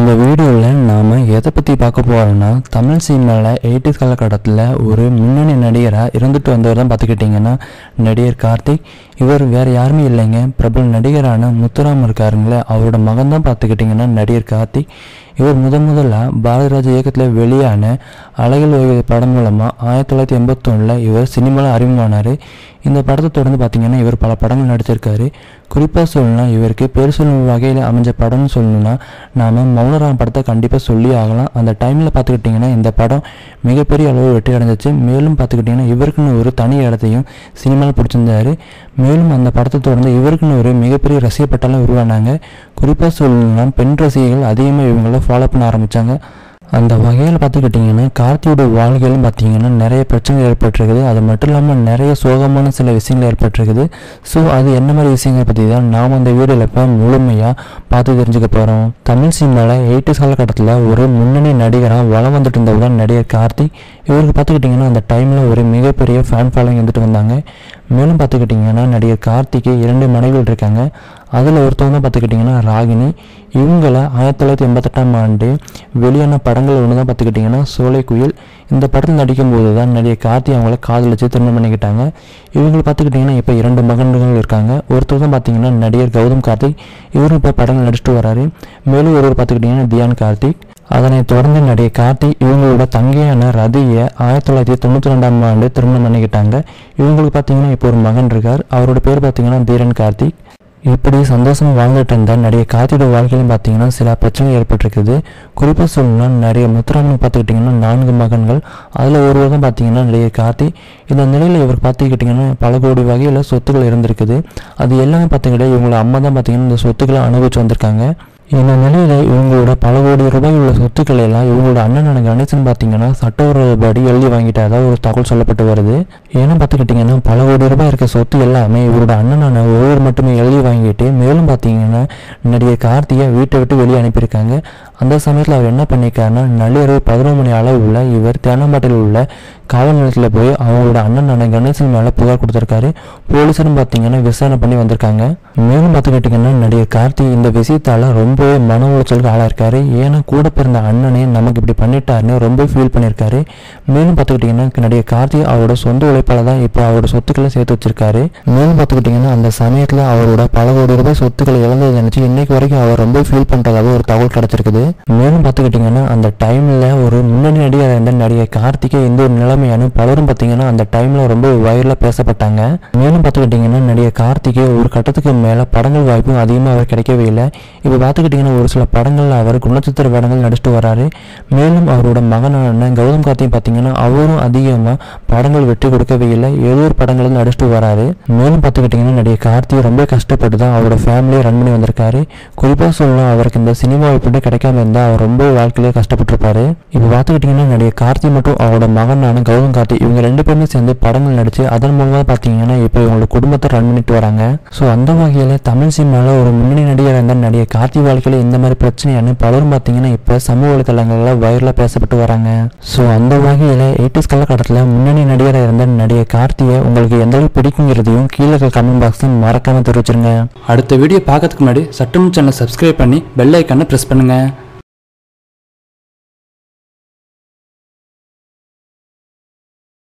இந்த வீடியோவில் நாம் எதை பற்றி பார்க்க போகிறோம்னா தமிழ் சினிமாவில் எயிட்டிஸ் காலகட்டத்தில் ஒரு முன்னணி நடிகராக இருந்துட்டு வந்தவர் தான் பார்த்துக்கிட்டிங்கன்னா நடிகர் கார்த்திக் இவர் வேறு யாருமே இல்லைங்க பிரபல நடிகரான முத்துராம் இருக்காருங்களே அவரோட மகன் தான் பார்த்துக்கிட்டிங்கன்னா நடிகர் கார்த்திக் இவர் முத முதல்ல பாரதிராஜ் இயக்கத்தில் வெளியான அழகில் ஓய்வு படம் மூலமாக ஆயிரத்தி தொள்ளாயிரத்தி எண்பத்தொன்னில் இவர் சினிமாவில் அறிமுகமானார் இந்த படத்தை தொடர்ந்து பார்த்தீங்கன்னா இவர் பல படங்கள் நடிச்சிருக்காரு குறிப்பாக சொல்லணும்னா இவருக்கு பேர் சொல்லும் வகையில் அமைஞ்ச படம்னு சொல்லணும்னா நாம் மௌனராம் படத்தை கண்டிப்பாக சொல்லி ஆகலாம் அந்த டைமில் பார்த்துக்கிட்டிங்கன்னா இந்த படம் மிகப்பெரிய அளவு வெற்றி அடைஞ்சிச்சு மேலும் பார்த்துக்கிட்டிங்கன்னா இவருக்குன்னு ஒரு தனி இடத்தையும் சினிமாவில் பிடிச்சிருந்தாரு மேலும் அந்த படத்தை தொடர்ந்து இவருக்குன்னு ஒரு மிகப்பெரிய ரசிக பட்டாளம் உருவானாங்க குறிப்பாக சொல்லணும்னா பெண் ரசிகர்கள் அதிகமாக இவங்கள ஃபாலோ பண்ண ஆரம்பித்தாங்க அந்த வகையில் பார்த்துக்கிட்டிங்கன்னா கார்த்தியோட வாழ்க்கையிலும் பார்த்தீங்கன்னா நிறைய பிரச்சனைகள் ஏற்பட்டிருக்குது அது மட்டும் இல்லாமல் நிறைய சோகமான சில விஷயங்கள் ஏற்பட்டிருக்குது ஸோ அது என்ன மாதிரி விஷயங்கள் பற்றி தான் நாம் அந்த வீடியோவில் இப்போ முழுமையாக பார்த்து தெரிஞ்சுக்க போகிறோம் தமிழ் சினிமாவில் எயிட்டிஸ் காலகட்டத்தில் ஒரு முன்னணி நடிகராக வளம் வந்துட்டு இருந்தவர் தான் நடிகர் கார்த்திக் இவருக்கு பார்த்துக்கிட்டிங்கன்னா அந்த டைமில் ஒரு மிகப்பெரிய ஃபேன் ஃபாலோவிங் வந்துட்டு வந்தாங்க மேலும் பார்த்துக்கிட்டிங்கன்னா நடிகர் கார்த்திக்கு இரண்டு மனைவிகள் இருக்காங்க அதில் ஒருத்தவங்க பார்த்துக்கிட்டிங்கன்னா ராகினி இவங்கள ஆயிரத்தி தொள்ளாயிரத்தி எண்பத்தெட்டாம் ஆண்டு வெளியான படங்கள் ஒன்று தான் பார்த்துக்கிட்டிங்கன்னா சோலை குயில் இந்த படத்தில் நடிக்கும்போது தான் நடிகர் கார்த்தி அவங்கள காதலிச்சு திருமணம் பண்ணிக்கிட்டாங்க இவங்களை பார்த்துக்கிட்டிங்கன்னா இப்போ இரண்டு மகன்கள் இருக்காங்க ஒருத்தர் தான் பார்த்தீங்கன்னா நடிகர் கௌதம் கார்த்திக் இவரும் இப்போ படங்கள் நடிச்சிட்டு வராரு மேலும் ஒருவர் பார்த்துக்கிட்டிங்கன்னா தியான் கார்த்திக் அதனைத் தொடர்ந்து நடிகர் கார்த்திக் இவங்களோட தங்கையான ரதியை ஆயிரத்தி தொள்ளாயிரத்தி தொண்ணூற்றி ரெண்டாம் ஆண்டு திருமணம் பண்ணிக்கிட்டாங்க இவங்களுக்கு பார்த்தீங்கன்னா இப்போ ஒரு மகன் இருக்கார் அவரோட பேர் பார்த்தீங்கன்னா தீரன் கார்த்திக் இப்படி சந்தோஷமா வாழ்ந்துட்டு இருந்த நடிகை கார்த்தியோட வாழ்க்கையிலும் பார்த்தீங்கன்னா சில பிரச்சனை ஏற்பட்டிருக்குது குறிப்பாக சொல்லணும்னா நிறைய முத்துராமன் பார்த்துக்கிட்டிங்கன்னா நான்கு மகன்கள் அதில் ஒருவர் தான் பார்த்தீங்கன்னா நடிகர் கார்த்தி இந்த நிலையில் இவர் பார்த்துக்கிட்டிங்கன்னா பல கோடி வகையில் சொத்துக்கள் இருந்திருக்குது அது எல்லாமே பார்த்துக்கிட்டே இவங்களோட அம்மா தான் பார்த்தீங்கன்னா இந்த சொத்துக்களை அனுபவிச்சு வந்திருக்காங்க இந்த நிலையில இவங்களோட பல கோடி ரூபாய் உள்ள சொத்துக்களை எல்லாம் இவங்களோட அண்ணனான கணேசன் பார்த்தீங்கன்னா சட்டவிரோதப்படி எழுதி வாங்கிட்டதா ஒரு தகவல் சொல்லப்பட்டு வருது ஏன்னா பார்த்துக்கிட்டிங்கன்னா பல கோடி ரூபாய் இருக்க சொத்து எல்லாமே இவரோட அண்ணனான ஒருவர் மட்டுமே எழுதி வாங்கிட்டு மேலும் பார்த்தீங்கன்னா நடிகர் கார்த்திகை வீட்டை விட்டு வெளியே அனுப்பியிருக்காங்க அந்த சமயத்தில் அவர் என்ன பண்ணியிருக்காருன்னா நள்ளிரவு பதினொரு மணி அளவுல இவர் தேனாம்பாட்டில் உள்ள காவல் நிலையத்தில் போய் அவங்களோட அண்ணனான கணேசன் மேலே புகார் கொடுத்துருக்காரு போலீஸரும் பார்த்தீங்கன்னா விசாரணை பண்ணி வந்திருக்காங்க மேலும் பார்த்துக்கிட்டிங்கன்னா நடிகர் கார்த்தி இந்த விஷயத்தால ரொம்பவே மன உளைச்சலுக்கு ஆளாயிருக்காரு ஏன்னா கூட பிறந்த அண்ணனே நமக்கு இப்படி பண்ணிட்டாருன்னு ரொம்ப ஃபீல் பண்ணியிருக்காரு மேலும் பார்த்துக்கிட்டிங்கன்னா நடிகர் கார்த்தி அவரோட சொந்த உழைப்பால தான் இப்போ அவரோட சொத்துக்களை சேர்த்து வச்சிருக்காரு மேலும் பார்த்துக்கிட்டிங்கன்னா அந்த சமயத்தில் அவரோட பல கோடி ரூபாய் சொத்துக்களை இழந்ததை நினச்சி இன்னைக்கு வரைக்கும் அவர் ரொம்ப ஃபீல் பண்ணுறதாக ஒரு தகவல் கிடச்சிருக்குது மேலும் பார்த்துக்கிட்டிங்கன்னா அந்த டைமில் ஒரு முன்னணி நடிகர் இருந்த நடிகர் கார்த்திகை இந்த ஒரு நிலைமையான பலரும் பார்த்தீங்கன்னா அந்த டைமில் ரொம்ப வைரலாக பேசப்பட்டாங்க மேலும் பார்த்துக்கிட்டிங்கன்னா நடிகர் கார்த்திகை ஒரு கட்டத்துக்கு மேலே படங்கள் வாய்ப்பும் அதிகமாக அவர் கிடைக்கவே இல்லை இப்போ பார்த்துக்கிட்டிங்கன்னா ஒரு சில படங்களில் அவர் குணச்சித்திர படங்கள் நடிச்சிட்டு வராரு மேலும் அவரோட மகனான கௌதம் கார்த்திக் பார்த்தீங்கன்னா அவரும் அதிகமாக படங்கள் வெற்றி கொடுக்கவே இல்லை ஏதோ ஒரு படங்களில் நடிச்சிட்டு வராரு மேலும் பார்த்துக்கிட்டிங்கன்னா நடிகர் கார்த்திக் ரொம்ப கஷ்டப்பட்டு தான் அவரோட ஃபேமிலியை ரன் பண்ணி வந்திருக்காரு குறிப்பாக சொல்லலாம் அவருக்கு இந்த சினிமா வாய்ப்பு கிடைக்காம இருந்தால் அவர் ரொம்ப வாழ்க்கையிலே கஷ்டப்பட்டிருப்பாரு இப்போ பார்த்துக்கிட்டிங்கன்னா நடிகர் கார்த்திக் மற்றும் அவரோட மகனான கௌதம் கார்த்திக் இவங்க ரெண்டு பேருமே சேர்ந்து படங்கள் நடிச்சு அதன் மூலமாக பார்த்தீங்கன்னா இப்போ இவங்களோட குடும்பத்தை ரன் பண்ணிட்டு வராங்க ஸோ அந்த வகையில் தமிழ் சினிமாவில் ஒரு முன்னணி நடிகர் இருந்த நடிகர் கார்த்திக் வாழ்க்கையில் இந்த மாதிரி பிரச்சனையானு பலரும் பார்த்தீங்கன்னா இப்போ சமூக வலைத்தளங்களில் வைரலாக பேசப்பட்டு வராங்க ஸோ அந்த வகையில் எயிட்டிஸ் காலகட்டத்தில் முன்னணி நடிகராக இருந்த நடிகர் கார்த்தியை உங்களுக்கு எந்த அளவுக்கு பிடிக்குங்கிறதையும் கீழே இருக்க கமெண்ட் பாக்ஸில் மறக்காம தெரிவிச்சிருங்க அடுத்த வீடியோ பார்க்கறதுக்கு முன்னாடி சட்டம் சேனலை சப்ஸ்கிரைப் பண்ணி பெல் ஐக்கானை ப்ரெஸ் பண்ணுங்கள்